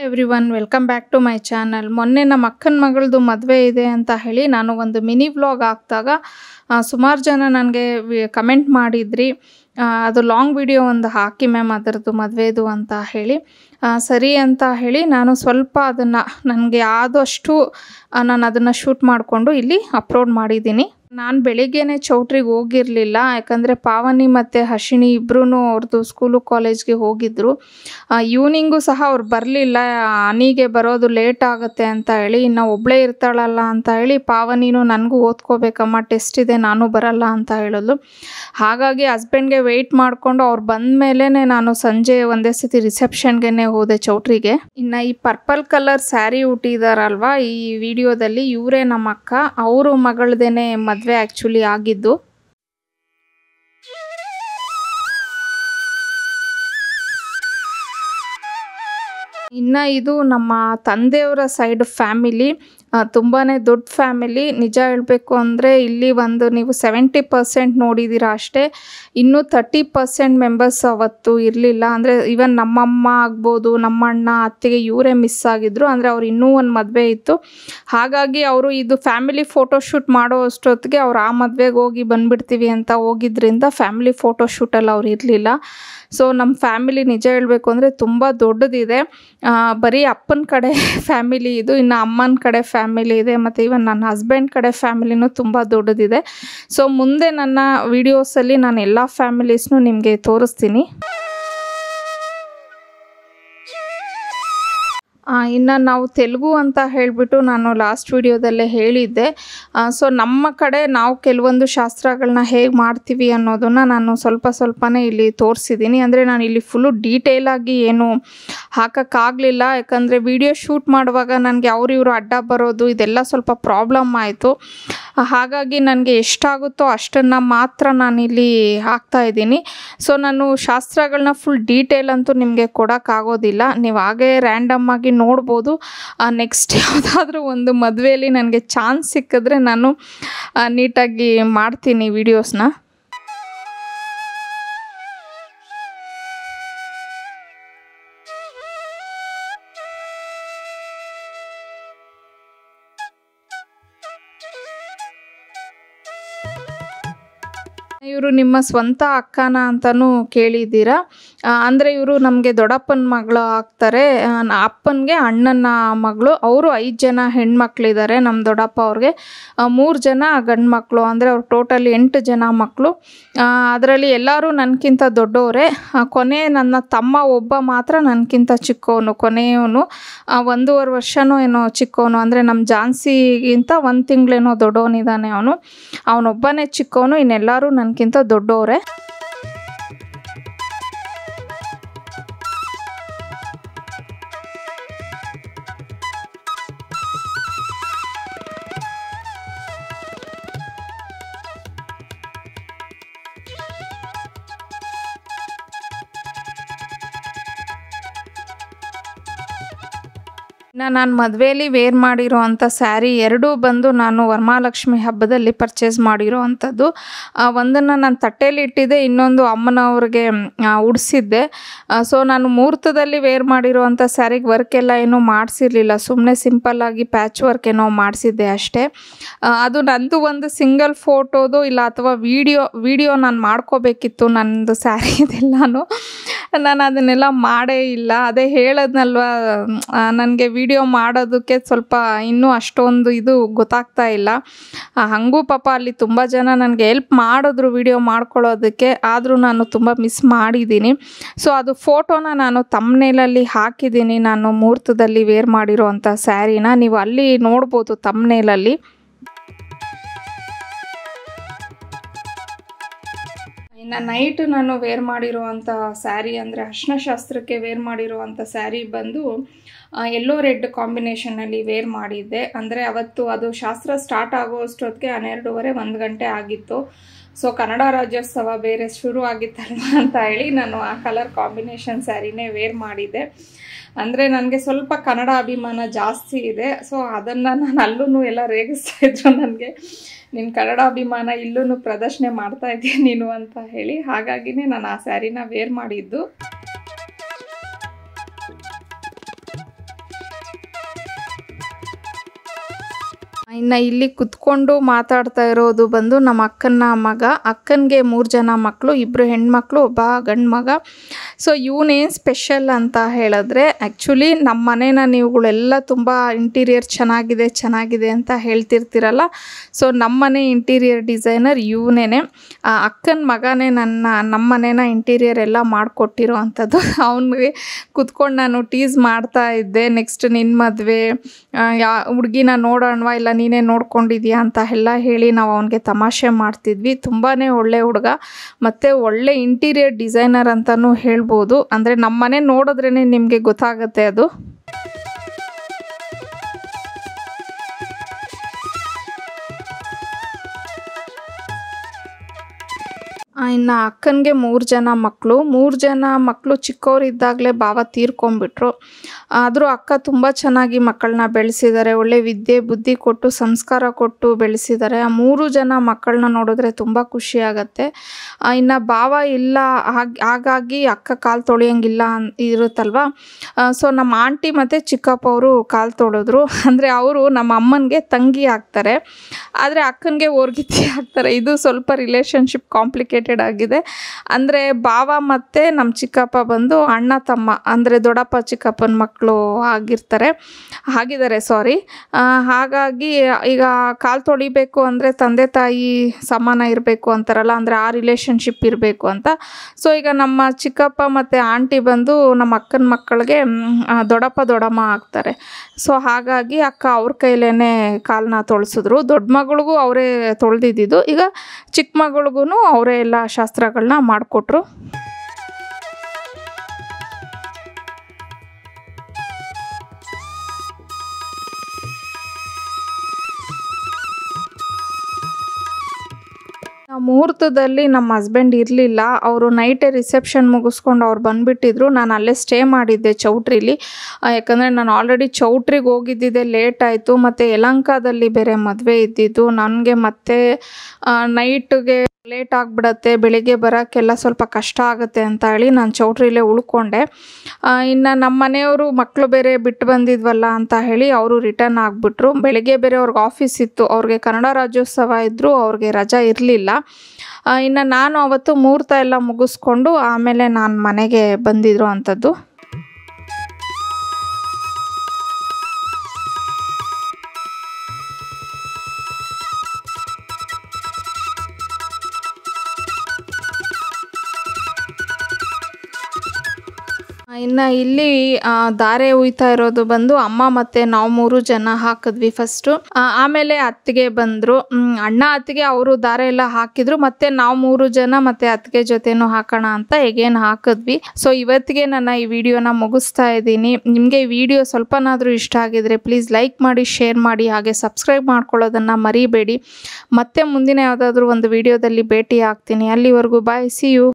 every everyone welcome back to my channel ಮೊನ್ನೆ ನಮ್ಮ ಅಕ್ಕನ ಮಗಳದು ಮದುವೆ ಇದೆ ಅಂತ ಹೇಳಿ ನಾನು ಒಂದು ಮಿನಿ ವ್ಲಾಗ್ ಹಾಕ್ದಾಗ ಸುಮಾರು ಜನ ನನಗೆ ಕಮೆಂಟ್ ಮಾಡಿದ್ರಿ ಆ, ಅದು ಲಾಂಗ್ ವಿಡಿಯೋ ಒಂದು ಹಾಕಿ ಮ್ಯಾಮ್ ಅದರದ್ದು ಮದುವೆದು ಅಂತ ಹೇಳಿ ಆ, ಸರಿ ಅಂತ ಹೇಳಿ ನಾನು ಸ್ವಲ್ಪ ಅದನ್ನು ನನಗೆ ಆದಷ್ಟು ನಾನು ಅದನ್ನು ಶೂಟ್ ಮಾಡಿಕೊಂಡು ಇಲ್ಲಿ ಅಪ್ಲೋಡ್ ಮಾಡಿದ್ದೀನಿ ನಾನು ಬೆಳಿಗ್ಗೆನೆ ಚೌಟ್ರಿಗೆ ಹೋಗಿರಲಿಲ್ಲ ಯಾಕಂದರೆ ಪಾವನಿ ಮತ್ತು ಹರ್ಷಿಣಿ ಇಬ್ಬರೂ ಅವ್ರದ್ದು ಸ್ಕೂಲು ಕಾಲೇಜ್ಗೆ ಹೋಗಿದ್ದರು ಈವ್ನಿಂಗು ಸಹ ಅವ್ರು ಬರಲಿಲ್ಲ ಅನಿಗೆ ಬರೋದು ಲೇಟ್ ಆಗುತ್ತೆ ಅಂತ ಹೇಳಿ ಇನ್ನು ಒಬ್ಬಳೇ ಇರ್ತಾಳಲ್ಲ ಅಂತ ಹೇಳಿ ಪಾವನಿನೂ ನನಗೂ ಓದ್ಕೋಬೇಕಮ್ಮ ಟೆಸ್ಟ್ ಇದೆ ನಾನು ಬರಲ್ಲ ಅಂತ ಹೇಳಿದ್ಲು ಹಾಗಾಗಿ ಹಸ್ಬೆಂಡ್ಗೆ ವೆಯ್ಟ್ ಮಾಡಿಕೊಂಡು ಅವ್ರು ಬಂದ ಮೇಲೇ ನಾನು ಸಂಜೆ ಒಂದೇ ಸತಿ ರಿಸೆಪ್ಷನ್ಗೆ ಹೋದೆ ಚೌಟ್ರಿಗೆ ಇನ್ನು ಈ ಪರ್ಪಲ್ ಕಲರ್ ಸ್ಯಾರಿ ಉಟ್ಟಿದಾರಲ್ವಾ ಈ ವಿಡಿಯೋದಲ್ಲಿ ಇವರೇ ನಮ್ಮ ಅಕ್ಕ ಅವರು ಮಗಳದೇನೆ ಮದುವೆ ಆ್ಯಕ್ಚುಲಿ ಆಗಿದ್ದು ಇನ್ನು ಇದು ನಮ್ಮ ತಂದೆಯವರ ಸೈಡ್ ಫ್ಯಾಮಿಲಿ ತುಂಬಾ ದೊಡ್ಡ ಫ್ಯಾಮಿಲಿ ನಿಜ ಹೇಳಬೇಕು ಅಂದರೆ ಇಲ್ಲಿ ಒಂದು ನೀವು ಸೆವೆಂಟಿ ಪರ್ಸೆಂಟ್ ನೋಡಿದ್ದೀರಾ ಅಷ್ಟೇ ಇನ್ನೂ ತರ್ಟಿ ಪರ್ಸೆಂಟ್ ಮೆಂಬರ್ಸ್ ಅವತ್ತು ಇರಲಿಲ್ಲ ಅಂದರೆ ಈವನ್ ನಮ್ಮಮ್ಮ ಆಗ್ಬೋದು ನಮ್ಮ ಅಣ್ಣ ಅತ್ತಿಗೆ ಇವರೇ ಮಿಸ್ ಆಗಿದ್ರು ಅಂದರೆ ಅವ್ರು ಇನ್ನೂ ಒಂದು ಮದುವೆ ಇತ್ತು ಹಾಗಾಗಿ ಅವರು ಇದು ಫ್ಯಾಮಿಲಿ ಫೋಟೋಶೂಟ್ ಮಾಡೋ ಅಷ್ಟೊತ್ತಿಗೆ ಅವ್ರು ಆ ಮದುವೆಗೆ ಹೋಗಿ ಬಂದುಬಿಡ್ತೀವಿ ಅಂತ ಹೋಗಿದ್ರಿಂದ ಫ್ಯಾಮಿಲಿ ಫೋಟೋಶೂಟಲ್ಲಿ ಅವ್ರು ಇರಲಿಲ್ಲ ಸೊ ನಮ್ಮ ಫ್ಯಾಮಿಲಿ ನಿಜ ಹೇಳಬೇಕು ಅಂದರೆ ತುಂಬ ದೊಡ್ಡದಿದೆ ಆ, ಬರೀ ಅಪ್ಪನ ಕಡೆ ಫ್ಯಾಮಿಲಿ ಇದು ಇನ್ನು ಅಮ್ಮನ ಕಡೆ ಫ್ಯಾಮಿಲಿ ಇದೆ ಮತ್ತು ಇವನ್ ನನ್ನ ಹಸ್ಬೆಂಡ್ ಕಡೆ ಫ್ಯಾಮಿಲಿನೂ ತುಂಬ ದೊಡ್ಡದಿದೆ ಸೊ ಮುಂದೆ ನನ್ನ ವೀಡಿಯೋಸಲ್ಲಿ ನಾನು ಎಲ್ಲ ಫ್ಯಾಮಿಲೀಸ್ನೂ ನಿಮಗೆ ತೋರಿಸ್ತೀನಿ ಇನ್ನು ನಾವು ತೆಲುಗು ಅಂತ ಹೇಳಿಬಿಟ್ಟು ನಾನು ಲಾಸ್ಟ್ ವಿಡಿಯೋದಲ್ಲೇ ಹೇಳಿದ್ದೆ ಸೊ ನಮ್ಮ ಕಡೆ ನಾವು ಕೆಲವೊಂದು ಶಾಸ್ತ್ರಗಳನ್ನ ಹೇಗೆ ಮಾಡ್ತೀವಿ ಅನ್ನೋದನ್ನು ನಾನು ಸ್ವಲ್ಪ ಸ್ವಲ್ಪನೇ ಇಲ್ಲಿ ತೋರಿಸಿದ್ದೀನಿ ಅಂದರೆ ನಾನು ಇಲ್ಲಿ ಫುಲ್ಲು ಡೀಟೇಲಾಗಿ ಏನು ಹಾಕೋಕ್ಕಾಗಲಿಲ್ಲ ಯಾಕಂದರೆ ವಿಡಿಯೋ ಶೂಟ್ ಮಾಡುವಾಗ ನನಗೆ ಅವ್ರು ಇವರು ಅಡ್ಡ ಬರೋದು ಇದೆಲ್ಲ ಸ್ವಲ್ಪ ಪ್ರಾಬ್ಲಮ್ ಆಯಿತು ಹಾಗಾಗಿ ನನಗೆ ಎಷ್ಟಾಗುತ್ತೋ ಅಷ್ಟನ್ನು ಮಾತ್ರ ನಾನಿಲ್ಲಿ ಹಾಕ್ತಾ ಇದ್ದೀನಿ ಸೊ ನಾನು ಶಾಸ್ತ್ರಗಳನ್ನ ಫುಲ್ ಡೀಟೇಲ್ ಅಂತೂ ನಿಮಗೆ ಕೊಡೋಕ್ಕಾಗೋದಿಲ್ಲ ನೀವು ಹಾಗೇ ರ್ಯಾಂಡಮ್ ಆಗಿ ನೋಡ್ಬೋದು ನೆಕ್ಸ್ಟ್ ಯಾವುದಾದ್ರೂ ಒಂದು ಮದುವೆಯಲ್ಲಿ ನನಗೆ ಚಾನ್ಸ್ ಸಿಕ್ಕಿದ್ರೆ ನಾನು ಆ, ನೀಟಾಗಿ ಮಾಡ್ತೀನಿ ವೀಡಿಯೋಸ್ನ ಇವರು ನಿಮ್ಮ ಸ್ವಂತ ಅಕ್ಕನ ಅಂತಲೂ ಕೇಳಿದ್ದೀರಾ ಅಂದರೆ ಇವರು ನಮಗೆ ದೊಡ್ಡಪ್ಪನ ಮಗಳು ಆಗ್ತಾರೆ ಆ, ನ- ಅಪ್ಪನಿಗೆ ಅಣ್ಣನ ಮಗಳು ಅವರು ಐದು ಜನ ಹೆಣ್ಮಕ್ಳಿದ್ದಾರೆ ನಮ್ಮ ದೊಡ್ಡಪ್ಪ ಅವ್ರಿಗೆ ಮೂರು ಜನ ಗಂಡು ಮಕ್ಕಳು ಅಂದರೆ ಅವ್ರು ಟೋಟಲಿ ಎಂಟು ಜನ ಮಕ್ಕಳು ಅದರಲ್ಲಿ ಎಲ್ಲರೂ ನನಗಿಂತ ದೊಡ್ಡವರೇ ಆ, ಕೊನೆ ನನ್ನ ತಮ್ಮ ಒಬ್ಬ ಮಾತ್ರ ನನಗಿಂತ ಚಿಕ್ಕವನು ಕೊನೆಯವನು ಆ, ಒಂದೂವರೆ ವರ್ಷನೂ ಏನೋ ಚಿಕ್ಕವನು ಅಂದರೆ ನಮ್ಮ ಜಾನ್ಸಿಗಿಂತ ಒಂದು ತಿಂಗಳೇನೋ ದೊಡ್ಡವನಿದ್ದಾನೆ ಅವನು ಅವನೊಬ್ಬನೇ ಚಿಕ್ಕವನು ಇನ್ನೆಲ್ಲರೂ ನನಗಿಂತ ದೊಡ್ಡವರೇ ಇನ್ನು ನಾನು ಮದುವೆಯಲ್ಲಿ ವೇರ್ ಮಾಡಿರೋ ಅಂಥ ಸ್ಯಾರಿ ಎರಡೂ ಬಂದು ನಾನು ವರಮಹಾಲಕ್ಷ್ಮಿ ಹಬ್ಬದಲ್ಲಿ ಪರ್ಚೇಸ್ ಮಾಡಿರೋ ಅಂಥದ್ದು ಒಂದನ್ನು ನಾನು ತಟ್ಟೆಯಲ್ಲಿ ಇಟ್ಟಿದ್ದೆ ಇನ್ನೊಂದು ಅಮ್ಮನವ್ರಿಗೆ ಉಡಿಸಿದ್ದೆ ಸೊ ನಾನು ಮುಹೂರ್ತದಲ್ಲಿ ವೇರ್ ಮಾಡಿರೋ ಅಂಥ ಸ್ಯಾರಿಗೆ ವರ್ಕ್ ಎಲ್ಲ ಏನೂ ಮಾಡಿಸಿರ್ಲಿಲ್ಲ ಸುಮ್ಮನೆ ಸಿಂಪಲ್ಲಾಗಿ ಪ್ಯಾಚ್ ವರ್ಕ್ ಏನೋ ಮಾಡಿಸಿದ್ದೆ ಅಷ್ಟೇ ಆ, ಅದು ನಂದು ಒಂದು ಸಿಂಗಲ್ ಫೋಟೋದು ಇಲ್ಲ ಅಥವಾ ವಿಡಿಯೋ ವಿಡಿಯೋ ನಾನು ಮಾಡ್ಕೋಬೇಕಿತ್ತು ನನ್ನದು ಸ್ಯಾರಿ ಇದೆಲ್ಲನೂ ನಾನು ಅದನ್ನೆಲ್ಲ ಮಾಡೇ ಇಲ್ಲ ಅದೇ ಹೇಳದ್ನಲ್ವ ನನಗೆ ವಿಡಿಯೋ ಮಾಡೋದಕ್ಕೆ ಸ್ವಲ್ಪ ಇನ್ನೂ ಅಷ್ಟೊಂದು ಇದು ಗೊತ್ತಾಗ್ತಾ ಇಲ್ಲ ಆ, ಹಾಗೂ ಪಾಪ ಅಲ್ಲಿ ತುಂಬ ಜನ ನನಗೆ ಹೆಲ್ಪ್ ಮಾಡಿದ್ರು ವಿಡಿಯೋ ಮಾಡ್ಕೊಳ್ಳೋದಕ್ಕೆ ಆದರೂ ನಾನು ತುಂಬ ಮಿಸ್ ಮಾಡಿದ್ದೀನಿ ಸೊ ಅದು ಫೋಟೋನ ನಾನು ತಮ್ನೇಲಲ್ಲಿ ಹಾಕಿದ್ದೀನಿ ನಾನು ಮುಹೂರ್ತದಲ್ಲಿ ವೇರ್ ಮಾಡಿರೋ ಅಂಥ ಸ್ಯಾರಿನ ನೀವು ಅಲ್ಲಿ ನೋಡ್ಬೋದು ತಮ್ನೇಲಲ್ಲಿ ಇನ್ನು ನೈಟ್ ನಾನು ವೇರ್ ಮಾಡಿರುವಂಥ ಸ್ಯಾರಿ ಅಂದರೆ ಅರ್ಶಿನ ಶಾಸ್ತ್ರಕ್ಕೆ ವೇರ್ ಮಾಡಿರುವಂಥ ಸ್ಯಾರಿ ಬಂದು ಎಲ್ಲೋ ರೆಡ್ ಕಾಂಬಿನೇಷನಲ್ಲಿ ವೇರ್ ಮಾಡಿದ್ದೆ ಅಂದರೆ ಅವತ್ತು ಅದು ಶಾಸ್ತ್ರ ಸ್ಟಾರ್ಟ್ ಆಗೋ ಅಷ್ಟೊತ್ತಿಗೆ ಹನ್ನೆರಡೂವರೆ ಒಂದು ಗಂಟೆ ಆಗಿತ್ತು ಸೊ ಕನ್ನಡ ರಾಜ್ಯೋತ್ಸವ ಬೇರೆ ಶುರು ಆಗಿತ್ತಲ್ವ ಅಂತ ಹೇಳಿ ನಾನು ಆ ಕಲರ್ ಕಾಂಬಿನೇಷನ್ ಸ್ಯಾರಿನೇ ವೇರ್ ಮಾಡಿದ್ದೆ ಅಂದರೆ ನನಗೆ ಸ್ವಲ್ಪ ಕನ್ನಡ ಅಭಿಮಾನ ಜಾಸ್ತಿ ಇದೆ ಸೊ ಅದನ್ನು ನಾನು ಅಲ್ಲೂ ಎಲ್ಲ ರೇಗಿಸ್ತಾ ಇದ್ರು ನನಗೆ ನಿನ್ನ ಕನ್ನಡ ಅಭಿಮಾನ ಇಲ್ಲೂ ಪ್ರದರ್ಶನೆ ಮಾಡ್ತಾ ಇದೆಯಾ ನೀನು ಅಂತ ಹೇಳಿ ಹಾಗಾಗಿನೇ ನಾನು ಆ ಸ್ಯಾರಿನ ವೇರ್ ಮಾಡಿದ್ದು ಇನ್ನು ಇಲ್ಲಿ ಕುತ್ಕೊಂಡು ಮಾತಾಡ್ತಾ ಇರೋದು ಬಂದು ನಮ್ಮ ಅಕ್ಕನ ಮಗ ಅಕ್ಕನಿಗೆ ಮೂರು ಜನ ಮಕ್ಕಳು ಇಬ್ಬರು ಹೆಣ್ಮಕ್ಳು ಒಬ್ಬ ಗಂಡು ಮಗ ಸೊ ಇವನೇನು ಸ್ಪೆಷಲ್ ಅಂತ ಹೇಳಿದ್ರೆ ಆ್ಯಕ್ಚುಲಿ ನಮ್ಮ ಮನೇನ ನೀವುಗಳೆಲ್ಲ ತುಂಬ ಇಂಟೀರಿಯರ್ ಚೆನ್ನಾಗಿದೆ ಚೆನ್ನಾಗಿದೆ ಅಂತ ಹೇಳ್ತಿರ್ತೀರಲ್ಲ ಸೊ ನಮ್ಮ ಮನೆ ಇಂಟೀರಿಯರ್ ಡಿಸೈನರ್ ಇವನೇ ಅಕ್ಕನ ಮಗನೇ ನನ್ನ ನಮ್ಮ ಮನೇನ ಇಂಟೀರಿಯರ್ ಎಲ್ಲ ಮಾಡಿಕೊಟ್ಟಿರೋ ಅಂಥದ್ದು ಅವನಿಗೆ ಕುತ್ಕೊಂಡು ನಾನು ಟೀಸ್ ಮಾಡ್ತಾ ಇದ್ದೆ ನೆಕ್ಸ್ಟ್ ನಿನ್ನ ಮದುವೆ ಯಾ ಹುಡುಗಿನ ನೋಡೋಣವಾ ಇಲ್ಲ ನೀನೇ ನೋಡ್ಕೊಂಡಿದ್ಯಾ ಅಂತ ಎಲ್ಲ ಹೇಳಿ ನಾವು ಅವನಿಗೆ ತಮಾಷೆ ಮಾಡ್ತಿದ್ವಿ ತುಂಬಾ ಒಳ್ಳೆ ಹುಡುಗ ಮತ್ತು ಒಳ್ಳೆ ಇಂಟೀರಿಯರ್ ಡಿಸೈನರ್ ಅಂತಲೂ ಹೇಳ್ಬೋದು ಅಂದರೆ ನಮ್ಮ ಮನೆ ನೋಡಿದ್ರೇ ನಿಮಗೆ ಗೊತ್ತಾಗುತ್ತೆ ಅದು ಇನ್ನು ಅಕ್ಕನಿಗೆ ಮೂರು ಜನ ಮಕ್ಕಳು ಮೂರು ಜನ ಮಕ್ಕಳು ಚಿಕ್ಕವರಿದ್ದಾಗಲೇ ಭಾವ ತೀರ್ಕೊಂಬಿಟ್ರು ಆದರೂ ಅಕ್ಕ ತುಂಬ ಚೆನ್ನಾಗಿ ಮಕ್ಕಳನ್ನ ಬೆಳೆಸಿದ್ದಾರೆ ಒಳ್ಳೆ ವಿದ್ಯೆ ಬುದ್ಧಿ ಕೊಟ್ಟು ಸಂಸ್ಕಾರ ಕೊಟ್ಟು ಬೆಳೆಸಿದ್ದಾರೆ ಆ ಮೂರು ಜನ ಮಕ್ಕಳನ್ನ ನೋಡಿದ್ರೆ ತುಂಬ ಖುಷಿ ಆಗುತ್ತೆ ಇನ್ನು ಭಾವ ಇಲ್ಲ ಹಾಗೆ ಹಾಗಾಗಿ ಅಕ್ಕ ಕಾಲು ತೊಳೆಯಂಗಿಲ್ಲ ಅನ್ ಇರುತ್ತಲ್ವ ಸೊ ನಮ್ಮ ಆಂಟಿ ಮತ್ತು ಚಿಕ್ಕಪ್ಪ ಅವರು ಕಾಲು ತೊಳೆದ್ರು ಅಂದರೆ ಅವರು ನಮ್ಮ ಅಮ್ಮನಿಗೆ ತಂಗಿ ಆಗ್ತಾರೆ ಆದರೆ ಅಕ್ಕನಿಗೆ ಓರ್ಗಿತ್ತಿ ಆಗ್ತಾರೆ ಇದು ಸ್ವಲ್ಪ ರಿಲೇಷನ್ಶಿಪ್ ಕಾಂಪ್ಲಿಕೇಟೆಡ್ ಆಗಿದೆ ಅಂದರೆ ಭಾವ ಮತ್ತು ನಮ್ಮ ಚಿಕ್ಕಪ್ಪ ಬಂದು ಅಣ್ಣ ತಮ್ಮ ಅಂದರೆ ದೊಡ್ಡಪ್ಪ ಚಿಕ್ಕಪ್ಪನ ಮಕ್ಕಳು ಆಗಿರ್ತಾರೆ ಆಗಿದ್ದಾರೆ ಸಾರಿ ಹಾಗಾಗಿ ಈಗ ಕಾಲು ತೊಳಿಬೇಕು ಅಂದರೆ ತಂದೆ ತಾಯಿ ಸಮಾನ ಇರಬೇಕು ಅಂತಾರಲ್ಲ ಅಂದರೆ ಆ ರಿಲೇಷನ್ಶಿಪ್ ಇರಬೇಕು ಅಂತ ಸೊ ಈಗ ನಮ್ಮ ಚಿಕ್ಕಪ್ಪ ಮತ್ತು ಆಂಟಿ ಬಂದು ನಮ್ಮ ಅಕ್ಕನ ಮಕ್ಕಳಿಗೆ ದೊಡ್ಡಪ್ಪ ದೊಡ್ಡಮ್ಮ ಆಗ್ತಾರೆ ಸೊ ಹಾಗಾಗಿ ಅಕ್ಕ ಅವ್ರ ಕೈಲೇ ಕಾಲನ್ನ ತೊಳ್ಸಿದ್ರು ದೊಡ್ಡ ಮಗಳಿಗೂ ಅವರೇ ತೊಳೆದಿದ್ದು ಈಗ ಚಿಕ್ಕ ಮಗಳಿಗೂ ಅವರೇ ಎಲ್ಲ ಶಾಸ್ತ್ರಗಳನ್ನ ಮಾಡಿಕೊಟ್ರು ಮುಹೂರ್ತದಲ್ಲಿ ನಮ್ಮ ಹಸ್ಬೆಂಡ್ ಇರಲಿಲ್ಲ ಅವರು ನೈಟೇ ರಿಸೆಪ್ಷನ್ ಮುಗಿಸ್ಕೊಂಡು ಅವ್ರು ಬಂದುಬಿಟ್ಟಿದ್ರು ನಾನು ಅಲ್ಲೇ ಸ್ಟೇ ಮಾಡಿದ್ದೆ ಚೌಟ್ರಿಲಿ ಯಾಕಂದರೆ ನಾನು ಆಲ್ರೆಡಿ ಚೌಟ್ರಿಗೆ ಹೋಗಿದ್ದಿದ್ದೆ ಲೇಟ್ ಆಯಿತು ಮತ್ತು ಯಲಂಕಾದಲ್ಲಿ ಬೇರೆ ಮದುವೆ ಇದ್ದಿದ್ದು ನನಗೆ ಮತ್ತೆ ನೈಟ್ಗೆ ಲೇಟ್ ಆಗಿಬಿಡತ್ತೆ ಬೆಳಿಗ್ಗೆ ಬರೋಕ್ಕೆಲ್ಲ ಸ್ವಲ್ಪ ಕಷ್ಟ ಆಗುತ್ತೆ ಅಂತ ಹೇಳಿ ನಾನು ಚೌಟ್ರಿಲೇ ಉಳ್ಕೊಂಡೆ ಇನ್ನು ನಮ್ಮ ಮನೆಯವರು ಮಕ್ಕಳು ಬೇರೆ ಬಿಟ್ಟು ಬಂದಿದ್ವಲ್ಲ ಅಂತ ಹೇಳಿ ಅವರು ರಿಟರ್ನ್ ಆಗಿಬಿಟ್ರು ಬೆಳಿಗ್ಗೆ ಬೇರೆ ಅವ್ರಿಗೆ ಆಫೀಸ್ ಇತ್ತು ಅವ್ರಿಗೆ ಕನ್ನಡ ರಾಜ್ಯೋತ್ಸವ ಇದ್ದರೂ ಅವ್ರಿಗೆ ರಜಾ ಇರಲಿಲ್ಲ ಇನ್ನು ನಾನು ಅವತ್ತು ಮುಹೂರ್ತ ಎಲ್ಲ ಮುಗಿಸ್ಕೊಂಡು ಆಮೇಲೆ ನಾನು ಮನೆಗೆ ಬಂದಿದ್ರು ಅಂಥದ್ದು ಇನ್ನು ಇಲ್ಲಿ ದಾರೆ ಉಯ್ತಾ ಇರೋದು ಬಂದು ಅಮ್ಮ ಮತ್ತು ನಾವು ಮೂರು ಜನ ಹಾಕಿದ್ವಿ ಫಸ್ಟು ಆಮೇಲೆ ಅತ್ತಿಗೆ ಬಂದರು ಅಣ್ಣ ಅತ್ತಿಗೆ ಅವರು ದಾರೆ ಎಲ್ಲ ಹಾಕಿದ್ರು ಮತ್ತು ನಾವು ಮೂರು ಜನ ಮತ್ತು ಅತ್ತಿಗೆ ಜೊತೆನೂ ಹಾಕೋಣ ಅಂತ ಎಗೇನ್ ಹಾಕಿದ್ವಿ ಸೊ ಇವತ್ತಿಗೆ ನನ್ನ ಈ ವಿಡಿಯೋನ ಮುಗಿಸ್ತಾ ಇದ್ದೀನಿ ನಿಮಗೆ ಈ ವಿಡಿಯೋ ಸ್ವಲ್ಪನಾದರೂ ಇಷ್ಟ ಆಗಿದ್ರೆ ಪ್ಲೀಸ್ ಲೈಕ್ ಮಾಡಿ ಶೇರ್ ಮಾಡಿ ಹಾಗೆ ಸಬ್ಸ್ಕ್ರೈಬ್ ಮಾಡ್ಕೊಳ್ಳೋದನ್ನು ಮರಿಬೇಡಿ ಮತ್ತೆ ಮುಂದಿನ ಯಾವುದಾದ್ರೂ ಒಂದು ವಿಡಿಯೋದಲ್ಲಿ ಭೇಟಿ ಆಗ್ತೀನಿ ಅಲ್ಲಿವರೆಗೂ ಬಾಯ್ ಸಿ ಯು